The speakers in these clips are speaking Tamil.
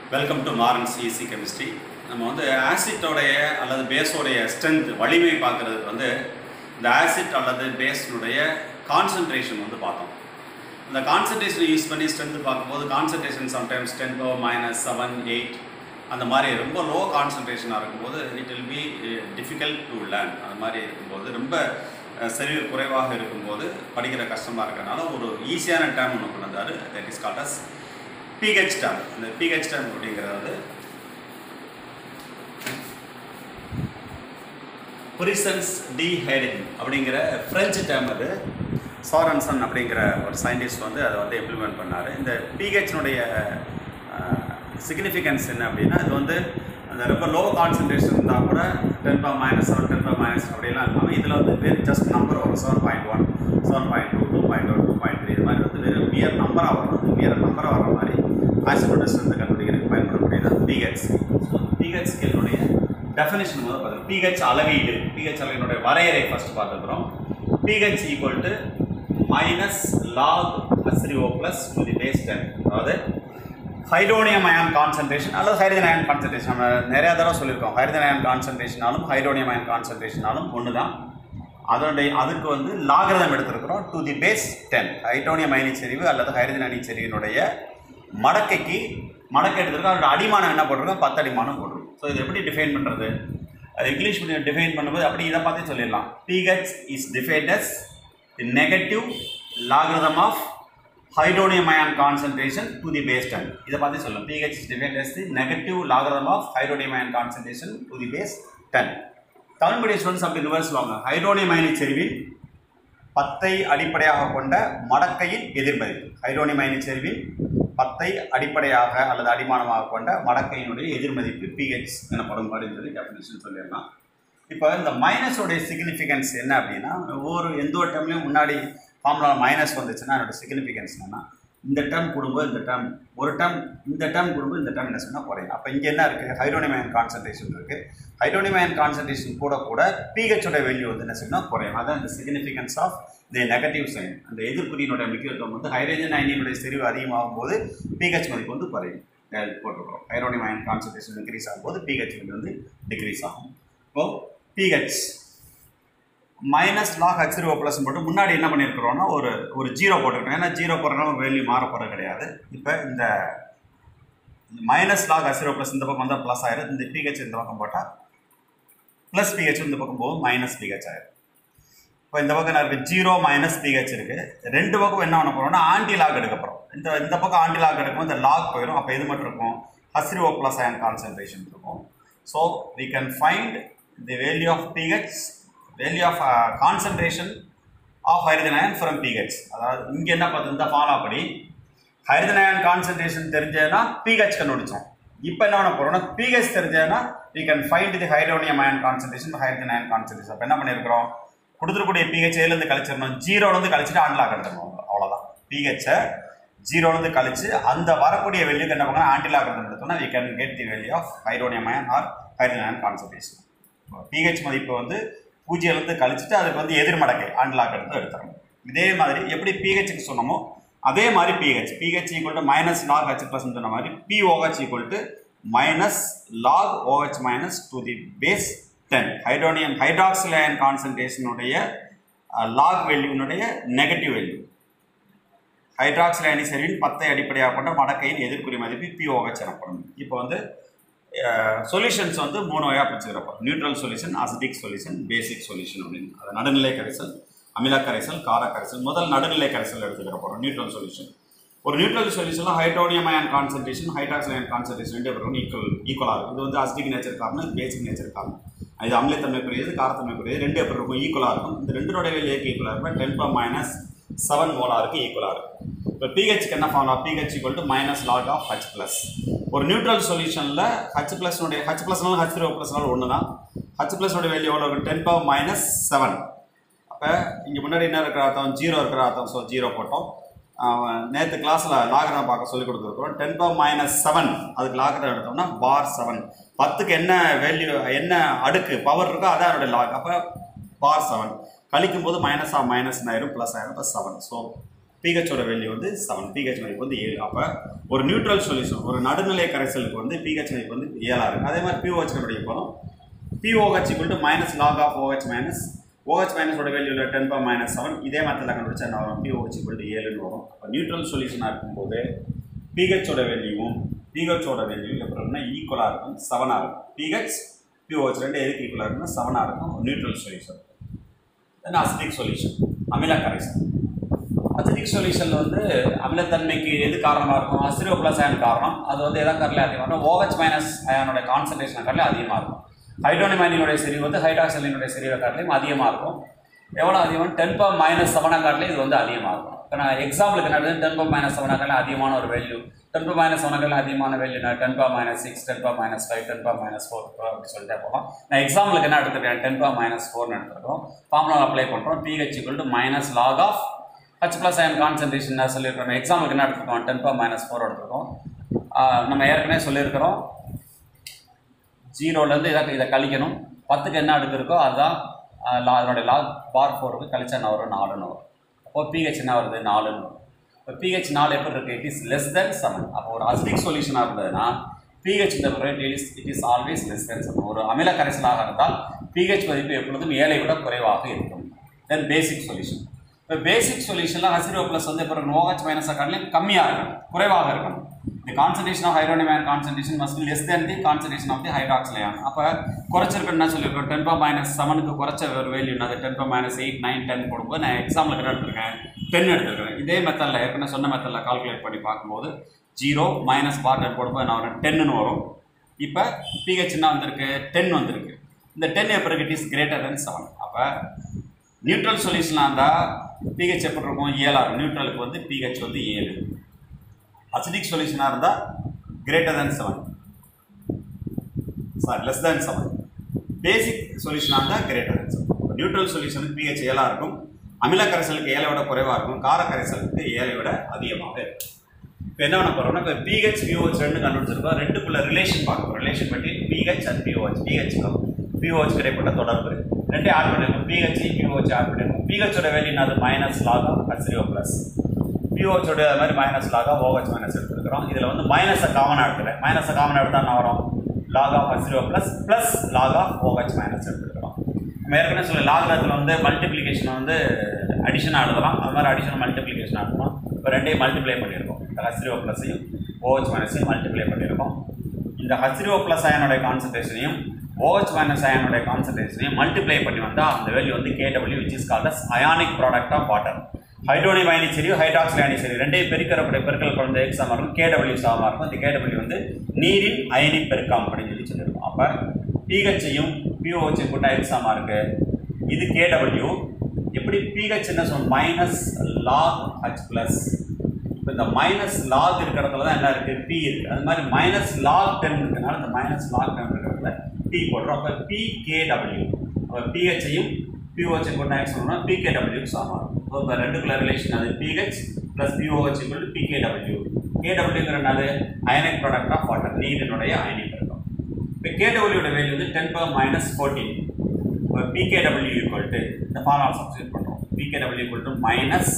welcome to Maran's easy chemistry நம்ம வந்து ஆசிட்டோடைய அல்லது பேஸோடைய ஸ்ட்ரென்த் வலிமை பார்க்குறதுக்கு வந்து இந்த ஆசிட் அல்லது பேஸினுடைய கான்சன்ட்ரேஷன் வந்து பார்த்தோம் இந்த கான்சன்ட்ரேஷனை யூஸ் பண்ணி ஸ்ட்ரென்த் பார்க்கும்போது concentration sometimes ten power minus seven eight அந்த மாதிரி ரொம்ப லோ கான்சன்ட்ரேஷனாக இருக்கும்போது it will be difficult to learn அது மாதிரி இருக்கும்போது ரொம்ப அஹ், செறிவு குறைவாக இருக்கும்போது படிக்கிற கஷ்டமாக இருக்கனால ஒரு ஈஸியான டேர்ம் ஒன்று கொண்டு வந்தார் that is called as pH term இந்த பிஹெச் டேர்ம் அப்படிங்கிறது வந்து புரிசன்ஸ் டி ஹைடன் அப்படிங்கிற ஃப்ரெஞ்சு டேர்ம் அது சாரன்சன் அப்படிங்கிற ஒரு சயின்டிஸ்ட் வந்து அதை வந்து இம்ப்ளிமெண்ட் பண்ணார் இந்த பிஹெச்னுடைய சிக்னிஃபிகன்ஸ் என்ன அப்படின்னா இது வந்து அந்த ரொம்ப லோ கான்சன்ட்ரேஷன் இருந்தால் கூட ten power minus seven ten power minus அப்படிலாம் இல்லாமல் இதில் வந்து வெறும் ஜஸ்ட் நம்பர் வரும் seven point one seven point two two point one two point three இது மாதிரி வந்து வெறும் மியர் நம்பராக வரும் மியர் நம்பராக வர மாதிரி ஆசிடோட ஸ்ட்ரென்த் கண்டுபிடிக்கிறதுக்கு பயன்படக்கூடியது பிஹெச் ஸோ பிஹெச் ஸ்கேலுடைய டெஃபினேஷன் முதல்ல பார்த்துருக்கோம் பிஹெச் அளவீடு பிஹெச் அளவீடுடைய வரையறை ஃபர்ஸ்ட் பார்த்துக்கிறோம் pH equal to minus log H three O plus to the base ten அதாவது ஹைட்ரோனியம் அயான் கான்சன்ட்ரேஷன் அல்லது ஹைட்ரஜன் அயான் கான்சன்ட்ரேஷன் நம்ம நிறையா தடவை சொல்லியிருக்கோம் ஹைட்ரஜன் அயான் கான்சன்ட்ரேஷனாலும் ஹைட்ரோனியம் அயான் கான்சன்ட்ரேஷனாலும் ஒன்று தான் அதனுடைய அதுக்கு வந்து லாகிரதம் எடுத்திருக்கிறோம் to the base ten hydronium அயனிச்செறிவு அல்லது ஹைட்ரஜன் அயனிச்செறிவினுடைய மடக்கைக்கு மடக்கை எடுத்திருக்கோம் அதோட அடிமானம் என்ன போட்டிருக்கோம் பத்து அடிமானம் போட்டிருக்கோம் ஸோ இது எப்படி டிஃபைன் பண்ணுறது அது இங்கிலீஷ் மீடியம் டிஃபைன் பண்ணும்போது அப்படி இதை பார்த்தே சொல்லிடலாம் pH is defined as the negative logarithm of hydronium ion concentration to the base ten இதை பார்த்து சொல்லலாம் pH is defined as the negative logarithm of hydronium ion concentration to the base ten Tamil medium students அப்படி ரிவர்ஸ் வாங்க ஹைட்ரோனியம் அயனிச் செறிவில் பத்தை அடிப்படையாக கொண்ட மடக்கையின் எதிர்மதிப்பு ஹைட்ரோனியம் அயனிச் செறிவில் பத்தை அடிப்படையாக அல்லது அடிமானமாக கொண்ட மடக்கையினுடைய எதிர்மதிப்பு பிஹெச் எனப்படும் அப்படின்னு சொல்லி டெஃபினேஷன் சொல்லிடலாம் இப்போ இந்த மைனஸோடைய சிக்னிஃபிகன்ஸ் என்ன அப்படின்னா ஒவ்வொரு எந்த ஒரு டைம்லையும் முன்னாடி ஃபார்முலா மைனஸ் வந்துச்சுன்னா அதோட சிக்னிஃபிகன்ஸ் என்னன்னா இந்த டேர்ம் கூடும்போது இந்த டேர்ம் ஒரு டேர்ம் இந்த டேர்ம் கூடும்போது இந்த டேர்ம் என்ன சொன்னால் குறையும் அப்போ இங்கே என்ன இருக்குது ஹைட்ரோனியம் அயன் கான்சன்ட்ரேஷன் இருக்குது ஹைட்ரோனியம் அயன் கான்சன்ட்ரேஷன் கூட கூட பிஹெச்சோட வேல்யூ வந்து என்ன செய்யணும் குறையும் அதான் இந்த significance of the negative sign அந்த எதிர்குறியினுடைய முக்கியத்துவம் வந்து ஹைட்ரஜன் அயனியினுடைய செறிவு அதிகமாகும் போது பிஹெச் மதிப்பு வந்து குறையும் அது போட்டிருக்கிறோம் ஹைட்ரோனியம் அயன் கான்சன்ட்ரேஷன் இன்க்ரீஸ் ஆகும்போது பிஹெச் வந்து டிக்ரீஸ் ஆகும் இப்போ pH minus log H three O plus போட்டு முன்னாடி என்ன பண்ணியிருக்கிறோம்னா ஒரு ஒரு ஜீரோ போட்டுக்கிட்டோம் ஏன்னா ஜீரோ போடுறதுனால வேல்யூ மாற போகிறது கிடையாது இப்போ இந்த மைனஸ் லாக் ஹெச்ரிஓ ப்ளஸ் இந்த பக்கம் வந்தால் ப்ளஸ் ஆயிரும் இந்த பிஹெச் இந்த பக்கம் போட்டால் ப்ளஸ் பிஹெச் இந்த பக்கம் போகும் மைனஸ் பிஹெச் ஆயிரும் இப்போ இந்த பக்கம் என்ன இருக்குது ஜீரோ மைனஸ் பிஹெச் இருக்குது ரெண்டு பக்கம் என்ன பண்ண போகிறோம்னா ஆன்டி லாக் எடுக்க போகிறோம் இந்த இந்த பக்கம் ஆன்டி லாக் எடுக்கும் இந்த லாக் போயிடும் அப்போ எது மட்டும் இருக்கும் ஹஸ்ரிஓ ப்ளஸ் அயன் கான்சன்ட்ரேஷன் இருக்கும் so we can find the value of pH value of concentration of hydrogen ion from pH அதாவது இங்கே என்ன பார்த்து இந்த ஃபாலோ படி ஹைட்ரஜன் அயன் கான்சன்ட்ரேஷன் தெரிஞ்சதுன்னா பிஹெச் கண்டுபிடிச்சோம் இப்போ என்ன பண்ண போகிறோம்னா பிஹெச் தெரிஞ்சதுன்னா we can find the hydronium ion concentration hydrogen ion concentration அப்போ என்ன பண்ணியிருக்கிறோம் கொடுத்துருக்கூடிய பிஹெச் ஏலேருந்து கழிச்சிடணும் ஜீரோலேருந்து கழிச்சிட்டு ஆண்டிலாக் எடுத்துடணும் அவ்வளோதான் பிஹெச்சை ஜீரோலேருந்து கழிச்சு அந்த வரக்கூடிய வேல்யூக்கு என்ன பண்ணணும் ஆண்டிலாக் எடுத்தோம்னா we can get the value of hydronium ion or hydrogen ion concentration pH மதிப்பு வந்து பூஜ்ஜியத்துலேருந்து கழிச்சிட்டு அதுக்கு வந்து எதிர்மடக்கை ஆண்டிலாக் எடுத்து எடுத்துடணும் இதே மாதிரி எப்படி பிஹெச்சுக்கு சொன்னோமோ அதே மாதிரி pH pH equal to minus log H plus சொன்ன மாதிரி pOH equal to minus log OH minus to the base ten hydronium hydroxyl ion கான்சன்ட்ரேஷனுடைய லாக் வேல்யூனுடைய நெகட்டிவ் வேல்யூ ஹைட்ராக்சில் அயனிசரிவின் பத்தை அடிப்படையாக கொண்ட மடக்கையின் எதிர்க்குறி மதிப்பு பிஓஹெச் எனப்படும் இப்போ வந்து சொல்யூஷன்ஸ் வந்து மூணு வகையாக பிரிச்சுக்கிறப்போ neutral solution acidic solution basic solution அப்படின்னு அது நடுநிலை கரைசல் அமில கரைசல் கார கரைசல் முதல் நடுநிலை கரைசல் எடுத்துக்கிற போகிறோம் நியூட்ரல் சொல்யூஷன் ஒரு நியூட்ரல் சொல்யூஷனில் hydronium ion concentration hydroxyl ion concentration ரெண்டு பேரும் ஈக்குவல் ஈக்குவலாக இருக்கும் இது வந்து அசிடிக் நேச்சர் காரணம் இது பேசிக் நேச்சர் காரணம் இது அமிலத்தன்மைக்குரியது காரத்தன்மைக்குரியது ரெண்டு எப்படி இருக்கும் ஈக்குவலாக இருக்கும் இந்த ரெண்டுடைய வெளியேக்கு ஈக்குவலாக இருக்கும் டென் பர் மைனஸ் செவன் மோலாருக்கு ஈக்குவலாக இருக்கும் இப்போ பிஹெச்க்கு என்ன formula pH equal to minus log of H plus ஒரு நியூட்ரல் சொல்யூஷனில் ஹச் ப்ளஸ்னுடைய ஹச் ப்ளஸ்னாலும் ஹச் த்ரீ ப்ளஸ்னாலும் ஒன்று தான் ஹச் ப்ளஸ்னுடைய வேல்யூ எவ்வளோ இருக்கும் டென் பவர் மைனஸ் செவன் அப்போ இங்கே முன்னாடி என்ன இருக்கிற அர்த்தம் ஜீரோ இருக்கிற அர்த்தம் ஸோ ஜீரோ போட்டோம் நேற்று கிளாஸில் லாகரம் பார்க்க சொல்லி கொடுத்துருக்குறோம் டென் பவர் மைனஸ் செவன் அதுக்கு லாகரம் எடுத்தோம்னா பார் செவன் பத்துக்கு என்ன வேல்யூ என்ன அடுக்கு பவர் இருக்கோ அதான் அதோடைய லாக் அப்போ பார் செவன் கழிக்கும் போது மைனஸ் ஆ மைனஸ் ஆயிரும் ப்ளஸ் ஆயிரும் ப்ளஸ் செவன் ஸோ பிஹெச்சோட வேல்யூ வந்து செவன் பிஹெச் மதிப்பு வந்து ஏழு அப்போ ஒரு நியூட்ரல் சொல்யூஷன் ஒரு நடுநிலை கரைசலுக்கு வந்து பிஹெச் மதிப்பு வந்து ஏழாக இருக்குது அதே மாதிரி பிஓஹெச் கண்டுபிடிக்க போகிறோம் pOH equal to minus log of OH minus OH மைனஸோட வேல்யூவில் டென் பவர் மைனஸ் செவன் இதே மெத்தடில் கண்டுபிடிச்சா என்ன வரும் பிஓஹெச் ஈக்குவல் டு ஏழுன்னு வரும் அப்போ நியூட்ரல் சொல்யூஷனாக இருக்கும்போது பிஹெச்சோட வேல்யூவும் பிஹெச்சோட வேல்யூ எப்படி இருக்குன்னா ஈக்குவலாக இருக்கும் செவனாக இருக்கும் பிஹெச் பிஓஹெச் ரெண்டு எதுக்கு ஈக்குவலாக இருக்குன்னா செவனாக இருக்கும் neutral solution then acidic solution அமில கரைசல் அசிடிக் சொல்யூஷனில் வந்து அமிலத்தன்மைக்கு எது காரணமாக இருக்கும் அசிரியோ ப்ளஸ் அயன் காரணம் அது வந்து எதா கரல அதிகமாக இருக்கும் ஓஹெச் மைனஸ் அயனோட கான்சன்ட்ரேஷன் கரல அதிகமாக இருக்கும் ஹைட்ரோனிமைனினுடைய செறிவு வந்து ஹைட்ராக்சலினுடைய செறிவை காட்டிலையும் அதிகமாக இருக்கும் எவ்வளோ அதிகம் டென் பவர் மைனஸ் செவனாக காட்டிலையும் இது வந்து அதிகமாக இருக்கும் இப்போ நான் எக்ஸாம்பிளுக்கு என்ன டென் பவர் மைனஸ் செவனாக காட்டிலும் அதிகமான ஒரு வேல்யூ டென் பவர் மைனஸ் செவனாக காட்டிலும் அதிகமான வேல்யூ நான் ten power minus six ten power minus five ten power minus four அப்படி சொல்லிட்டே போகலாம் நான் எக்ஸாம்பிளுக்கு என்ன எடுத்துருக்கேன் டென் பவர் மைனஸ் ஃபோர்னு எடுத்துருக்கோம் ஃபார்முலா அப்ளை பண்ணுறோம் pH equal to minus log of H plus ion concentration என்ன சொல்லியிருக்கோம் எக்ஸாம்பிளுக்கு என்ன எடுத்துருக்கோம் டென் பவர் மைனஸ் ஃபோர் எடுத்துருக்கோம் ஆஹ் நம்ம ஏற்கனவே சொல்லியிருக்கிறோம் ஜீரோலேருந்து இதை இதை கழிக்கணும் பத்துக்கு என்ன அடுக்கு இருக்கோ அதுதான் ஆஹ் லா அதனுடைய லாக் பார் ஃபோருக்கு கழிச்சா என்ன வரும் நாலுன்னு வரும் அப்போ பிஹெச் என்ன வருது நாலுன்னு வரும் இப்போ பிஹெச் நாலு எப்படி இருக்குது it is less than seven அப்போ ஒரு அசிடிக் சொல்யூஷனாக இருந்ததுன்னா பிஹெச் இந்த rate is it is always less than seven ஒரு அமில கரைசலாக இருந்தால் பிஹெச் மதிப்பு எப்பொழுதும் ஏழை விட குறைவாக இருக்கும் தென் பேசிக் சொல்யூஷன் இப்போ பேசிக் சொல்யூஷனில் ஹசிரோ ப்ளஸ் வந்து இப்போ ஓஹெச் மைனஸ் காட்டிலும் கம்மியாக இருக்கணும் குறைவாக இருக்கணும் the concentration of hydronium ion concentration must be less than the concentration of the hydroxyl ion அப்போ குறைச்சிருக்கணும் என்ன சொல்லியிருக்கோம் டென் பா மைனஸ் செவனுக்கு குறைச்ச ஒரு வேல்யூ அது ten power minus eight nine ten போடும்போது நான் எக்ஸாம்பிள் என்ன எடுத்திருக்கேன் டென் எடுத்திருக்கேன் இதே மெத்தடில் ஏற்கனவே சொன்ன மெத்தடில் கால்குலேட் பண்ணி பார்க்கும்போது ஜீரோ மைனஸ் பார் டென் போடும்போது நான் வரும் டென்னு வரும் இப்போ பிஹெச் என்ன வந்திருக்கு டென் வந்திருக்கு இந்த டென் எப்போ இருக்கு it is greater than seven அப்போ நியூட்ரல் சொல்யூஷனாக இருந்தால் பிஹெச் எப்படி இருக்கும் ஏழாறு நியூட்ரலுக்கு வந்து பிஹெச் வந்து ஏழு அசிடிக் சொல்யூஷனாக இருந்தால் greater than seven sorry less than seven basic சொல்யூஷனாக இருந்தால் கிரேட்டர் தேன் செவன் நியூட்ரல் சொல்யூஷனுக்கு பிஹெச் ஏழாக இருக்கும் அமில கரைசலுக்கு ஏழை விட குறைவாக இருக்கும் கார கரைசலுக்கு ஏழை விட அதிகமாக இருக்கும் இப்போ என்ன பண்ண போகிறோம்னா இப்போ பிஹெச் பிஓஹெச் ரெண்டு கண்டுபிடிச்சிருக்கோம் ரெண்டுக்குள்ள ரிலேஷன் பார்க்க போகிறோம் ரிலேஷன் பற்றி பிஹெச் அண்ட் பிஓஹெச் பிஹெச்க்கும் பிஓஹெச் கிடைப்பட்ட தொடர்பு ரெண்டே ஆட் பண்ணிருக்கோம் பிஹெச் பிஓஹெச் ஆட் பண்ணிருக்கோம் பிஹெச்சோட வேல்யூ என்னது minus log of H three O plus பிஓஹெச்சோட அது மாதிரி minus log of OH minus எடுத்துருக்கிறோம் இதில் வந்து மைனஸை காமனாக எடுத்துக்கிறேன் மைனஸை காமனாக எடுத்தால் என்ன வரும் log of H three O plus plus log of OH minus எடுத்துருக்கிறோம் நம்ம ஏற்கனவே சொல்லி லாகிரத்தில் வந்து மல்டிப்ளிகேஷன் வந்து அடிஷனாக எழுதலாம் அது மாதிரி அடிஷனல் மல்டிப்ளிகேஷன் எழுதலாம் இப்போ ரெண்டையும் மல்டிப்ளை பண்ணியிருக்கோம் இந்த ஹச்சிரியோ ப்ளஸையும் ஓஹெச் மைனஸையும் மல்டிப்ளை பண்ணியிருக்கோம் இந்த ஹச்சிரியோ ப்ளஸ் அயனுடைய கான்சன்ட்ரேஷனையும் OH மைனஸ் அயனுடைய கான்சன்ட்ரேஷனையும் மல்டிப்ளை பண்ணி வந்தால் அந்த வேல்யூ வந்து KW which is called as ionic product of water hydronium அயனி சரி ஹைட்ராக்சில் அயனி சரி ரெண்டையும் பெருக்கிறப்படைய பெருக்கல் குழந்தை எக்ஸாமாக இருக்கும் கேடபிள்யூ சாமாக இருக்கும் இந்த கேடபிள்யூ வந்து நீரின் அயனி பெருக்கம் அப்படின்னு சொல்லி சொல்லியிருக்கோம் அப்போ பிஹெச்சையும் பிஓஹெச்சையும் கூட்டா எக்ஸாமாக இருக்குது இது கேடபிள்யூ எப்படி பிஹெச் என்ன சொல்லும் மைனஸ் லாக் ஹச் ப்ளஸ் இப்போ இந்த மைனஸ் லாக் இருக்கிறதுல தான் என்ன இருக்குது பி இருக்குது அது மாதிரி மைனஸ் லாக் டென் இருக்கிறதுனால இந்த மைனஸ் லாக் டென் இருக்கிறதுல பி போடுறோம் அப்போ பி கேடபிள்யூ அப்போ பிஹெச்சையும் பிஓஹெச்சை கொண்டு ஆக்ஸ் பண்ணோம்னா பிகேடபிள்யூக்கு சமம் இப்போ இப்போ ரெண்டுக்குள்ள ரிலேஷன் அது pH plus pOH equal to பிகேடபிள்யூ கேடபிள்யூங்கிறனால ionic product of water நீரினுடைய அயனிக் இருக்கும் இப்போ கேடபிள்யூட வேல்யூ வந்து டென் பவர் மைனஸ் ஃபோர்டீன் இப்போ பிகேடபிள்யூ ஈக்குவல் டு இந்த ஃபார்முலா சப்ஸ்டியூட் பண்ணுறோம் பிகேடபிள்யூ equal to minus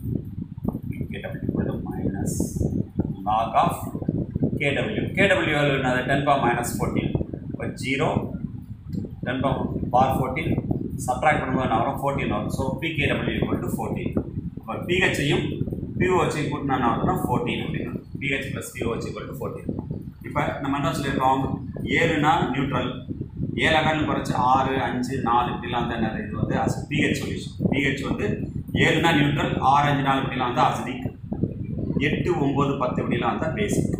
பிகேடபிள்யூ equal to minus log of KW KW value என்னது டென் பவர் மைனஸ் ஃபோர்டீன் இப்போ ஜீரோ டென் பவர் பார் ஃபோர்டீன் சப்ட்ராக்ட் பண்ணும்போது என்ன வரும் ஃபோர்டீன் வரும் ஸோ பிகேடபிள்யூ ஈக்குவல் டு ஃபோர்டீன் இப்போ பிஹெச்சையும் பிஓஹெச்சையும் கூட்டினா என்ன வருதுன்னா ஃபோர்டீன் அப்படின்னு pH plus pOH equal to fourteen இப்போ நம்ம என்ன சொல்லியிருக்கோம் ஏழுனா நியூட்ரல் ஏழு அகல் குறைச்சி ஆறு அஞ்சு நாலு இப்படிலாம் வந்து என்னது இது வந்து அஸ் பிஹெச் சொல்யூஷன் பிஹெச் வந்து ஏழுனா நியூட்ரல் ஆறு அஞ்சு நாலு இப்படிலாம் வந்து அசிடிக் எட்டு ஒம்பது பத்து இப்படிலாம் வந்து பேசிக்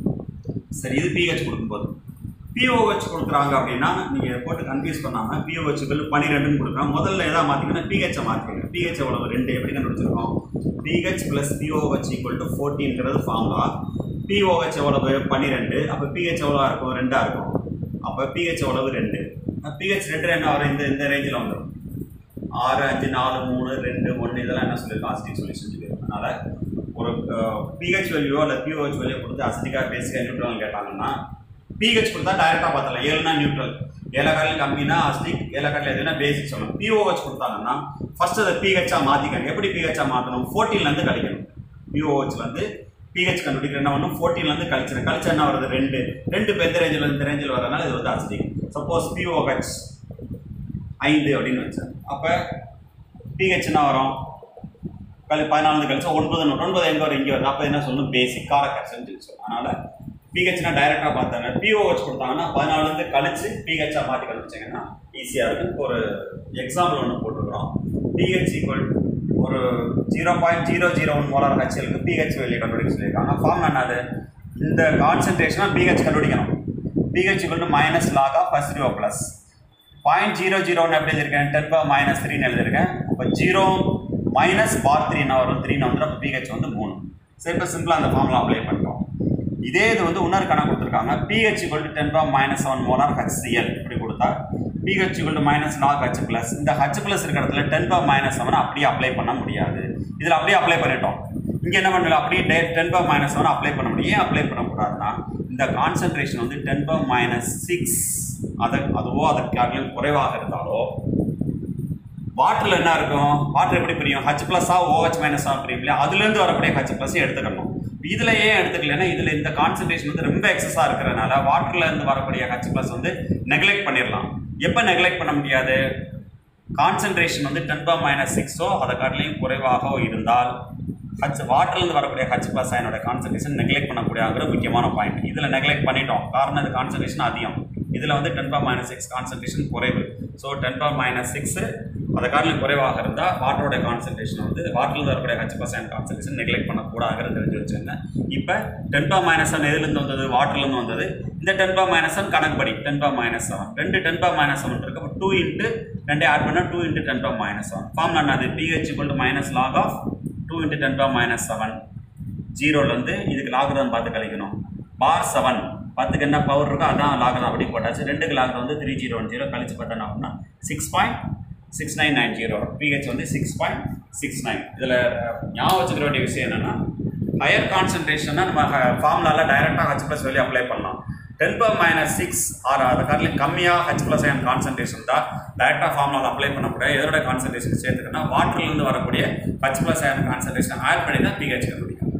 சரி இது பிஹெச் கொடுக்கும்போது பிஓஹெச் கொடுக்குறாங்க அப்படின்னா நீங்கள் போட்டு கன்ஃபியூஸ் பண்ணாமல் பிஓஹெச் பில் பன்னிரெண்டுன்னு கொடுக்குறாங்க முதல்ல எதாவது மாற்றிங்கன்னா பிஹெச்சை மாற்றிங்க பிஹெச் எவ்வளவு ரெண்டு எப்படி கண்டுபிடிச்சிருக்கோம் pH plus pOH equal to ஃபோர்டீன்கிறது ஃபார்முலா பிஓஹெச் எவ்வளவு பன்னிரெண்டு அப்போ பிஹெச் எவ்வளோ இருக்கும் ரெண்டாக இருக்கும் அப்போ பிஹெச் எவ்வளவு ரெண்டு பிஹெச் ரெண்டு என்ன வரும் இந்த இந்த ரேஞ்சில் வந்துடும் ஆறு அஞ்சு நாலு மூணு ரெண்டு ஒன்று இதெல்லாம் என்ன சொல்லியிருக்கோம் அசிட்டிக் சொல்யூஷன் சொல்லியிருக்கோம் அதனால் ஒரு பிஹெச் வேல்யூவோ இல்லை பிஓஹெச் வேல்யூ கொடுத்து அசிட்டிக்காக பேசிக்காக நியூட்ரல் கேட்டாங்கன்னா பிஹெச் கொடுத்தா டைரெக்டாக பார்த்தலாம் ஏழுனா நியூட்ரல் ஏலக்காரில் கம்மினா அஸ்டிக் ஏலக்காரில் எதுனா பேசிக் சொல்லணும் பிஓஹெச் கொடுத்தாங்கன்னா ஃபர்ஸ்ட் அதை பிஹெச்சா மாற்றிக்கணும் எப்படி பிஹெச்சா மாற்றணும் ஃபோர்டீன்லேருந்து கழிக்கணும் பிஓஹெச்லேருந்து பிஹெச் கண்டுபிடிக்கிற என்ன பண்ணும் ஃபோர்டீன்லேருந்து கழிச்சிடும் கழிச்சா என்ன வருது ரெண்டு ரெண்டு இப்போ எந்த ரேஞ்சில் இந்த ரேஞ்சில் வரனால இது வந்து அஸ்டிக் சப்போஸ் பிஓஹெச் ஐந்து அப்படின்னு வச்சேன் அப்போ பிஹெச் என்ன வரும் கழி பதினாலு கழிச்சா ஒன்பது ஒன்பது எங்கே வரும் இங்கே வரும் அப்போ என்ன சொல்லணும் பேசிக் காரக்கரசன் சொல்லி சொல்லணும் அதனால் பிஹெச்னா டைரெக்டாக பார்த்தாங்க பிஓஹெச் கொடுத்தாங்கன்னா பதினாலுலேருந்து கழிச்சு பிஹெச்ஆ மாற்றி கண்டுபிடிச்சிங்கன்னா ஈஸியாக இருக்கும் இப்போ ஒரு எக்ஸாம்பிள் ஒன்று போட்டுருக்குறோம் பிஹெச் ஈக்குவல் ஒரு zero point zero zero one molar ஹெச்எலுக்கு பிஹெச் வெளியே கண்டுபிடிக்க சொல்லியிருக்காங்க ஃபார்ம் என்னது இந்த கான்சன்ட்ரேஷனாக பிஹெச் கண்டுபிடிக்கணும் pH equal to minus log of first row plus point zero zero ஒன்று எப்படி எழுதியிருக்கேன் டென் பவர் மைனஸ் த்ரீன்னு எழுதியிருக்கேன் இப்போ ஜீரோ மைனஸ் பார் த்ரீன்னு வரும் த்ரீன்னு வந்துடும் அப்போ பிஹெச் வந்து மூணு சரி இப்போ சிம்பிளாக அந்த ஃபார்முலா அப்ளை பண்ணிட்டோம் இதே இது வந்து இன்னொரு கணக்கு கொடுத்துருக்காங்க pH equal to ten power minus seven molar HCl இப்படி கொடுத்தா pH equal to minus log H plus இந்த ஹெச் ப்ளஸ் இருக்கிற இடத்துல டென் பவர் மைனஸ் செவன் அப்படியே அப்ளை பண்ண முடியாது இதில் அப்படியே அப்ளை பண்ணிட்டோம் இங்கே என்ன பண்ணல அப்படியே டே ten power minus seven apply பண்ண முடியும் ஏன் அப்ளை பண்ணக்கூடாதுன்னா இந்த கான்சன்ட்ரேஷன் வந்து டென் பவர் மைனஸ் சிக்ஸ் அதை அதுவோ அதற்கு குறைவாக இருந்தாலோ வாட்டரில் என்ன இருக்கும் வாட்டர் எப்படி பிரியும் ஹச் ப்ளஸ்ஸா ஓஹெச் மைனஸ் ஆ பிரியும் இல்லையா அதுலேருந்து வரக்கூடிய ஹச் ப்ளஸ் எடுத்துக்கணும் இதில் ஏன் எடுத்துக்கலன்னா இதில் இந்த கான்சன்ட்ரேஷன் வந்து ரொம்ப எக்ஸஸாக இருக்கிறனால வாட்டர்ல இருந்து வரக்கூடிய ஹச் ப்ளஸ் வந்து நெக்லெக்ட் பண்ணிடலாம் எப்போ நெக்லெக்ட் பண்ண முடியாது கான்சன்ட்ரேஷன் வந்து டென் பர் மைனஸ் சிக்ஸோ அதை காட்டிலையும் குறைவாகவோ இருந்தால் ஹச் வாட்டர்லேருந்து வரக்கூடிய ஹச் ப்ளஸ் அயனோட கான்சன்ட்ரேஷன் நெக்லெக்ட் பண்ணக்கூடியங்கிற முக்கியமான பாயிண்ட் இதில் நெக்லெக்ட் பண்ணிட்டோம் காரணம் இது கான்சன்ட்ரேஷன் அதிகம் இதில் வந்து ten power minus six concentration குறைவு so ten power minus six அதை காட்டிலும் குறைவாக இருந்தால் வாட்டரோட கான்சன்ட்ரேஷன் வந்து வாட்டர்லேருந்து வரக்கூடிய H plus ion concentration neglect பண்ணக்கூடாதுங்கிறது தெரிஞ்சு வச்சுருங்க இப்போ டென் பர் மைனஸ் ஒன் எதுலேருந்து வந்தது வாட்டர்லேருந்து வந்தது இந்த டென் பர் மைனஸ் ஒன் கணக்குப்படி டென் பர் மைனஸ் செவன் ரெண்டு டென் பர் மைனஸ் செவன் இருக்கு அப்போ டூ இன்ட்டு ரெண்டே ஆட் பண்ணால் two into ten power minus seven form என்னது pH equal to minus log of two into ten power minus seven ஜீரோலேருந்து இதுக்கு லாகுதான் பார்த்து கழிக்கணும் பார் செவன் பத்துக்கு என்ன பவர் இருக்கோ அதான் லாகதான் அப்படி போட்டாச்சு ரெண்டுக்கு லாக் வந்து த்ரீ ஜீரோ ஒன் ஜீரோ கழிச்சு பார்த்தா அப்படின்னா six point six nine nine zero pH வந்து சிக்ஸ் பாயிண்ட் சிக்ஸ் நைன் இதில் ஞாபகம் வச்சுக்கிற வேண்டிய விஷயம் என்னென்னா ஹையர் கான்சன்ட்ரேஷன்னா நம்ம ஃபார்முலாவில் டைரெக்டாக ஹச் ப்ளஸ் வெளியே அப்ளை பண்ணலாம் ten power minus six or அதை காட்டிலும் கம்மியாக ஹச் ப்ளஸ் அயன் கான்சன்ட்ரேஷன் தான் டைரெக்டாக ஃபார்முலாவில் அப்ளை பண்ணக்கூடிய எதோட கான்சன்ட்ரேஷன் சேர்த்துக்கன்னா வாட்டர்லேருந்து வரக்கூடிய H plus ion concentration add பண்ணி தான் பிஹெச் கண்டுபிடிக்கும்